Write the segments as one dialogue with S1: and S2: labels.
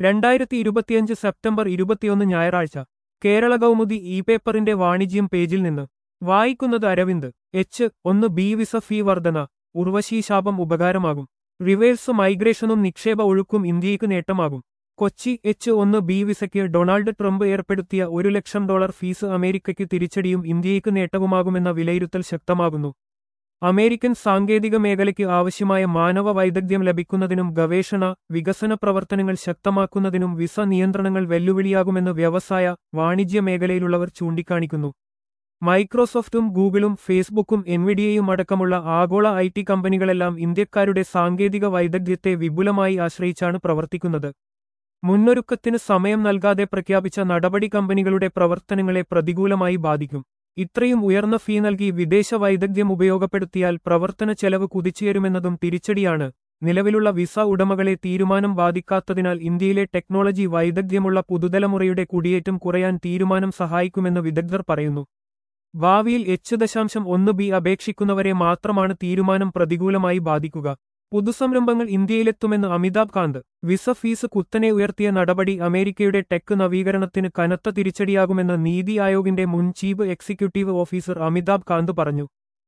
S1: രണ്ടായിരത്തി ഇരുപത്തിയഞ്ച് സെപ്റ്റംബർ ഇരുപത്തിയൊന്ന് ഞായറാഴ്ച കേരള കൗമുദി ഇ പേപ്പറിന്റെ വാണിജ്യം പേജിൽ നിന്ന് വായിക്കുന്നത് അരവിന്ദ് എച്ച് ഒന്ന് ബി വിസ ഫീ വർധന ഉർവശി ശാപം ഉപകാരമാകും റിവേഴ്സ് മൈഗ്രേഷനും നിക്ഷേപ ഒഴുക്കും ഇന്ത്യയ്ക്ക് നേട്ടമാകും കൊച്ചി എച്ച് ഒന്ന് ബി വിസയ്ക്ക് ഡൊണാൾഡ് ട്രംപ് ഏർപ്പെടുത്തിയ ഒരു ലക്ഷം ഡോളർ ഫീസ് അമേരിക്കയ്ക്ക് തിരിച്ചടിയും ഇന്ത്യയ്ക്ക് നേട്ടവുമാകുമെന്ന വിലയിരുത്തൽ ശക്തമാകുന്നു അമേരിക്കൻ സാങ്കേതിക മേഖലയ്ക്ക് ആവശ്യമായ മാനവ വൈദഗ്ധ്യം ലഭിക്കുന്നതിനും ഗവേഷണ വികസന പ്രവർത്തനങ്ങൾ ശക്തമാക്കുന്നതിനും വിസ നിയന്ത്രണങ്ങൾ വെല്ലുവിളിയാകുമെന്ന് വ്യവസായ വാണിജ്യ മേഖലയിലുള്ളവർ ചൂണ്ടിക്കാണിക്കുന്നു മൈക്രോസോഫ്റ്റും ഗൂഗിളും ഫേസ്ബുക്കും എൻവിഡിയയും അടക്കമുള്ള ആഗോള ഐ ടി കമ്പനികളെല്ലാം ഇന്ത്യക്കാരുടെ സാങ്കേതിക വൈദഗ്ധ്യത്തെ വിപുലമായി ആശ്രയിച്ചാണ് പ്രവർത്തിക്കുന്നത് മുന്നൊരുക്കത്തിന് സമയം നൽകാതെ പ്രഖ്യാപിച്ച നടപടി കമ്പനികളുടെ പ്രവർത്തനങ്ങളെ പ്രതികൂലമായി ബാധിക്കും ഇത്രയും ഉയർന്ന ഫീ നൽകി വിദേശ വൈദഗ്ധ്യം ഉപയോഗപ്പെടുത്തിയാൽ പ്രവർത്തന ചെലവ് കുതിച്ചുയരുമെന്നതും തിരിച്ചടിയാണ് നിലവിലുള്ള വിസ ഉടമകളെ തീരുമാനം ബാധിക്കാത്തതിനാൽ ഇന്ത്യയിലെ ടെക്നോളജി വൈദഗ്ധ്യമുള്ള പുതുതലമുറയുടെ കുടിയേറ്റം കുറയാൻ തീരുമാനം സഹായിക്കുമെന്ന് വിദഗ്ധർ പറയുന്നു ഭാവിയിൽ എച്ച് ദശാംശം ഒന്ന് ബി അപേക്ഷിക്കുന്നവരെ മാത്രമാണ് തീരുമാനം പ്രതികൂലമായി ബാധിക്കുക പുതുസംരംഭങ്ങൾ ഇന്ത്യയിലെത്തുമെന്ന് അമിതാഭ് കാന്ത് വിസ ഫീസ് കുത്തനെ ഉയർത്തിയ നടപടി അമേരിക്കയുടെ ടെക് നവീകരണത്തിന് കനത്ത തിരിച്ചടിയാകുമെന്ന് നീതി ആയോഗിന്റെ മുൻ chief executive officer Amitabh Kant പറഞ്ഞു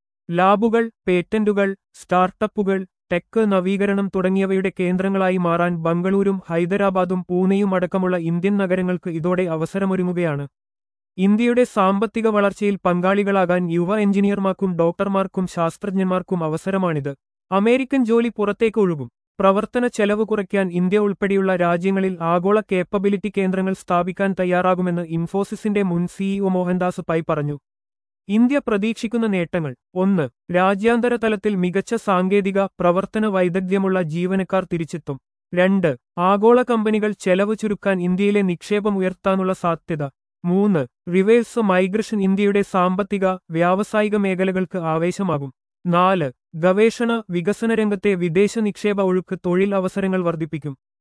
S1: ലാബുകൾ പേറ്റന്റുകൾ സ്റ്റാർട്ടപ്പുകൾ ടെക് നവീകരണം തുടങ്ങിയവയുടെ കേന്ദ്രങ്ങളായി മാറാൻ ബംഗളൂരും ഹൈദരാബാദും പൂനെയും അടക്കമുള്ള ഇന്ത്യൻ നഗരങ്ങൾക്ക് ഇതോടെ അവസരമൊരുങ്ങുകയാണ് ഇന്ത്യയുടെ സാമ്പത്തിക വളർച്ചയിൽ പങ്കാളികളാകാൻ യുവ എഞ്ചിനീയർമാർക്കും ഡോക്ടർമാർക്കും ശാസ്ത്രജ്ഞന്മാർക്കും അവസരമാണിത് അമേരിക്കൻ ജോലി പുറത്തേക്ക് ഒഴുകും പ്രവർത്തന ചെലവ് കുറയ്ക്കാൻ ഇന്ത്യ ഉൾപ്പെടെയുള്ള രാജ്യങ്ങളിൽ ആഗോള കേപ്പബിലിറ്റി കേന്ദ്രങ്ങൾ സ്ഥാപിക്കാൻ തയ്യാറാകുമെന്ന് ഇൻഫോസിസിന്റെ മുൻ സിഇഒ മോഹൻദാസ് പൈ പറഞ്ഞു ഇന്ത്യ പ്രതീക്ഷിക്കുന്ന നേട്ടങ്ങൾ ഒന്ന് രാജ്യാന്തര തലത്തിൽ മികച്ച സാങ്കേതിക പ്രവർത്തന വൈദഗ്ധ്യമുള്ള ജീവനക്കാർ തിരിച്ചെത്തും രണ്ട് ആഗോള കമ്പനികൾ ചെലവ് ചുരുക്കാൻ ഇന്ത്യയിലെ നിക്ഷേപം ഉയർത്താനുള്ള സാധ്യത മൂന്ന് റിവേഴ്സ് മൈഗ്രേഷൻ ഇന്ത്യയുടെ സാമ്പത്തിക വ്യാവസായിക മേഖലകൾക്ക് ആവേശമാകും നാല് ഗവേഷണ വികസന രംഗത്തെ വിദേശ നിക്ഷേപ ഒഴുക്ക് തൊഴിൽ അവസരങ്ങൾ വർദ്ധിപ്പിക്കും